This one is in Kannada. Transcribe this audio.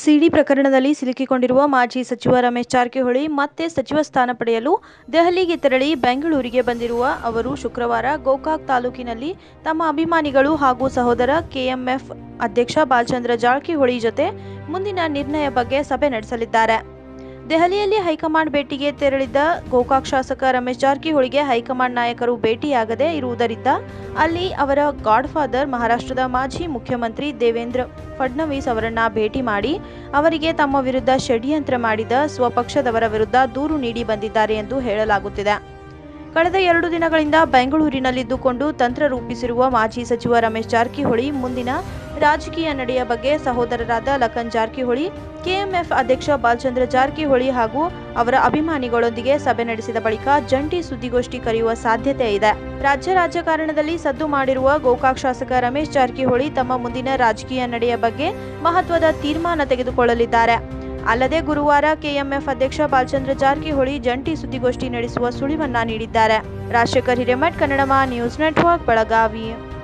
ಸಿಡಿ ಪ್ರಕರಣದಲ್ಲಿ ಸಿಲುಕಿಕೊಂಡಿರುವ ಮಾಜಿ ಸಚಿವ ರಮೇಶ್ ಜಾರಕಿಹೊಳಿ ಮತ್ತೆ ಸಚಿವ ಸ್ಥಾನ ಪಡೆಯಲು ದೆಹಲಿಗೆ ತೆರಳಿ ಬೆಂಗಳೂರಿಗೆ ಬಂದಿರುವ ಅವರು ಶುಕ್ರವಾರ ಗೋಕಾಕ್ ತಾಲೂಕಿನಲ್ಲಿ ತಮ್ಮ ಅಭಿಮಾನಿಗಳು ಹಾಗೂ ಸಹೋದರ ಕೆಎಂಎಫ್ ಅಧ್ಯಕ್ಷ ಬಾಲಚಂದ್ರ ಜಾರಕಿಹೊಳಿ ಜೊತೆ ಮುಂದಿನ ನಿರ್ಣಯ ಬಗ್ಗೆ ಸಭೆ ನಡೆಸಲಿದ್ದಾರೆ ದೆಹಲಿಯಲ್ಲಿ ಹೈಕಮಾಂಡ್ ಭೇಟಿಗೆ ತೆರಳಿದ್ದ ಗೋಕಾಕ್ ಶಾಸಕ ರಮೇಶ್ ಜಾರಕಿಹೊಳಿಗೆ ಹೈಕಮಾಂಡ್ ನಾಯಕರು ಭೇಟಿಯಾಗದೇ ಇರುವುದರಿಂದ ಅಲ್ಲಿ ಅವರ ಗಾಡ್ಫಾದರ್ ಮಹಾರಾಷ್ಟ್ರದ ಮಾಜಿ ಮುಖ್ಯಮಂತ್ರಿ ದೇವೇಂದ್ರ ಫಡ್ನವೀಸ್ ಅವರನ್ನ ಭೇಟಿ ಮಾಡಿ ಅವರಿಗೆ ತಮ್ಮ ವಿರುದ್ಧ ಷಡ್ಯಂತ್ರ ಮಾಡಿದ ಸ್ವಪಕ್ಷದವರ ವಿರುದ್ಧ ದೂರು ನೀಡಿ ಬಂದಿದ್ದಾರೆ ಎಂದು ಹೇಳಲಾಗುತ್ತಿದೆ ಕಳೆದ ಎರಡು ದಿನಗಳಿಂದ ಬೆಂಗಳೂರಿನಲ್ಲಿದ್ದುಕೊಂಡು ತಂತ್ರ ರೂಪಿಸಿರುವ ಮಾಜಿ ಸಚಿವ ರಮೇಶ್ ಜಾರಕಿಹೊಳಿ ಮುಂದಿನ ರಾಜಕೀಯ ನಡೆಯ ಬಗ್ಗೆ ಸಹೋದರರಾದ ಲಖನ್ ಜಾರಕಿಹೊಳಿ ಕೆಎಂಎಫ್ ಅಧ್ಯಕ್ಷ ಬಾಲಚಂದ್ರ ಜಾರಕಿಹೊಳಿ ಹಾಗೂ ಅವರ ಅಭಿಮಾನಿಗಳೊಂದಿಗೆ ಸಭೆ ನಡೆಸಿದ ಬಳಿಕ ಜಂಟಿ ಸುದ್ದಿಗೋಷ್ಠಿ ಕರೆಯುವ ಸಾಧ್ಯತೆ ಇದೆ ರಾಜ್ಯ ರಾಜಕಾರಣದಲ್ಲಿ ಸದ್ದು ಮಾಡಿರುವ ಗೋಕಾಕ್ ಶಾಸಕ ರಮೇಶ್ ಜಾರಕಿಹೊಳಿ ತಮ್ಮ ಮುಂದಿನ ರಾಜಕೀಯ ನಡೆಯ ಬಗ್ಗೆ ಮಹತ್ವದ ತೀರ್ಮಾನ ತೆಗೆದುಕೊಳ್ಳಲಿದ್ದಾರೆ ಅಲ್ಲದೆ ಗುರುವಾರ ಕೆಎಂಎಫ್ ಅಧ್ಯಕ್ಷ ಬಾಲಚಂದ್ರ ಜಾರಕಿಹೊಳಿ ಜಂಟಿ ಸುದ್ದಿಗೋಷ್ಠಿ ನಡೆಸುವ ಸುಳಿವನ್ನ ನೀಡಿದ್ದಾರೆ ರಾಜಶೇಖರ್ ಹಿರೇಮಠ್ ಕನ್ನಡಮ ನ್ಯೂಸ್ ನೆಟ್ವರ್ಕ್ ಬೆಳಗಾವಿ